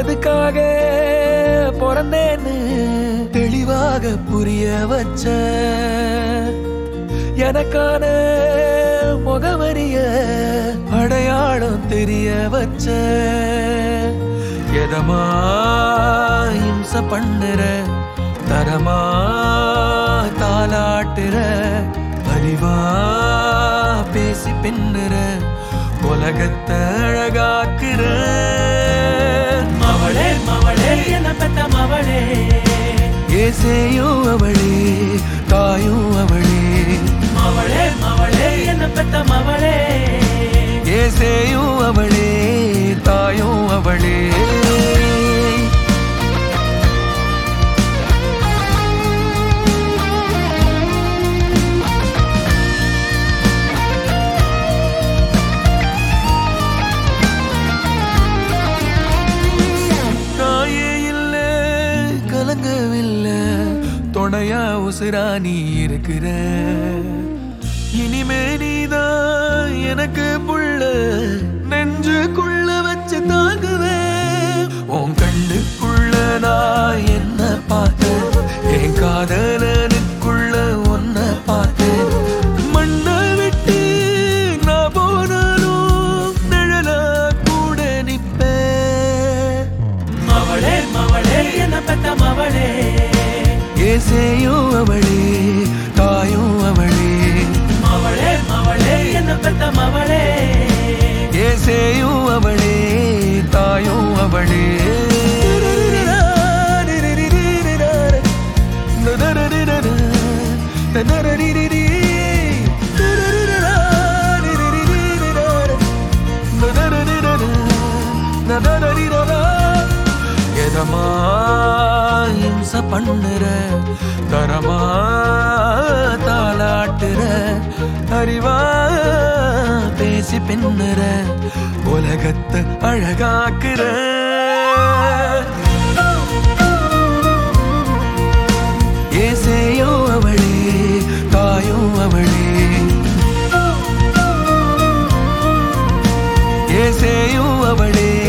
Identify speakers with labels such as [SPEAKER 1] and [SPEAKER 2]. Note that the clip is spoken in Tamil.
[SPEAKER 1] எதுக்காக பிறந்தேன்னு தெளிவாக புரிய வச்ச எனக்கான முகவரிய அடையாளம் தெரிய வச்ச எதமா இம்ச பண்ணுற தரமா தாலாட்டுற அறிவா பேசி பின்னுற உலகத்தை அழகாக்குற
[SPEAKER 2] மவளே மவளே என்ன பெத்த மவளே
[SPEAKER 1] ஏசேயும் அவளே தாயும் அவளே
[SPEAKER 2] மவளே மவளே என்ன பெத்த மவளே
[SPEAKER 1] ஏசேயும் அவளே தாயும் அவளே தாயே இல்ல கலங்கவில்லை துணையா உசுரா நீ இருக்கிற இனிமே நீதான் எனக்கு புள்ள நெஞ்சுக்குள்ள வச்சு தாங்குவேன் உன் கண்ணுக்குள்ள நான் என்ன பார்த்தேன் என் காதலனுக்குள்ள ஒன்ன பார்த்தேன் மண்ணை விட்டு நான் போனாலும் நிழலா கூட நிப்பேன்
[SPEAKER 2] மவளே மவளே என்ன பெத்த மவளே
[SPEAKER 1] ஏசேயும் அவளே தாயும் அவளே
[SPEAKER 2] மவளே மவளே என்ன பெத்த மவளே
[SPEAKER 1] ஏசேயும் அவளே தாயும் அவளே எதமா இம்ச பண்ணுற தரமா தாளாட்டுற அறிவா பேசி பின்னுற உலகத்தை அழகாக்குற ஏசேயோ அவளே தாயும் அவளே ஏசேயும் அவளே